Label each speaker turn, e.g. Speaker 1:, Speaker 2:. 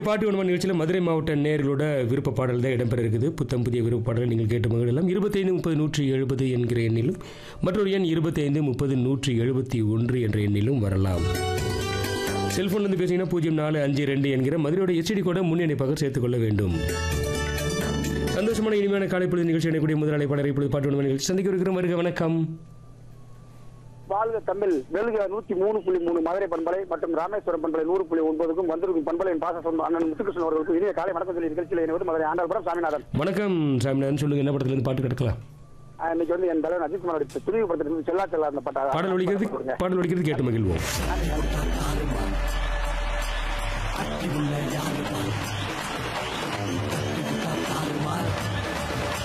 Speaker 1: பாட்டு வனமான நிகழ்ச்சியில் மதுரை மாவட்ட நேர்களோட விருப்ப பாடல் தான் இடம்பெற இருக்குது புத்தம் புதிய விருப்ப பாடலை நீங்கள் கேட்டு மகிழலாம் இருபத்தைந்து முப்பது நூற்றி எழுபது என்கிற எண்ணிலும் மற்றொரு எண் இருபத்தைந்து முப்பது நூற்றி எழுபத்தி ஒன்று என்ற எண்ணிலும் வரலாம் செல்போன்லேருந்து பேசிங்கன்னா பூஜ்ஜியம் நாலு அஞ்சு ரெண்டு என்கிற மதுரையோட எச்டி கூட முன்னிணைப்பாக சேர்த்துக்கொள்ள வேண்டும் சந்தோஷமான இனிமையான காலை பொழுது நிகழ்ச்சி அடையக்கூடிய முதல் அழைப்பாளர் இப்பொழுது பாட்டு வனமான நிகழ்ச்சி சந்திக்க இருக்கிற வருக வணக்கம்
Speaker 2: வாழ்க தமிழ் வெளுக நூத்தி மூணு புள்ளி மூணு மதுரை பண்பலை மற்றும் ராமேஸ்வரம் பண்பலை நூறு புள்ளி ஒன்பதுக்கும் வந்திருக்கும் பண்பலையின் பாச சொந்த அண்ணன் முத்துகிருஷ்ணன் அவர்களுக்கு இனிய காலை வணக்கம் சொல்லி நிகழ்ச்சியில் இணைவது மதுரை ஆண்டாள்புரம் சாமிநாதன்
Speaker 1: வணக்கம் சாமிநாதன் சொல்லுங்க என்ன படத்துலேருந்து பாட்டு கிடக்கலாம்
Speaker 2: ஆஹ் இன்னைக்கு வந்து என் தலைவன் அஜித் குமார் துணிவு படத்திலிருந்து செல்லா செல்லா அந்த பட்ட
Speaker 1: பாடல் ஒழிக்கிறது பாடல் ஒழிக்கிறது கேட்டு மகிழ்வோம்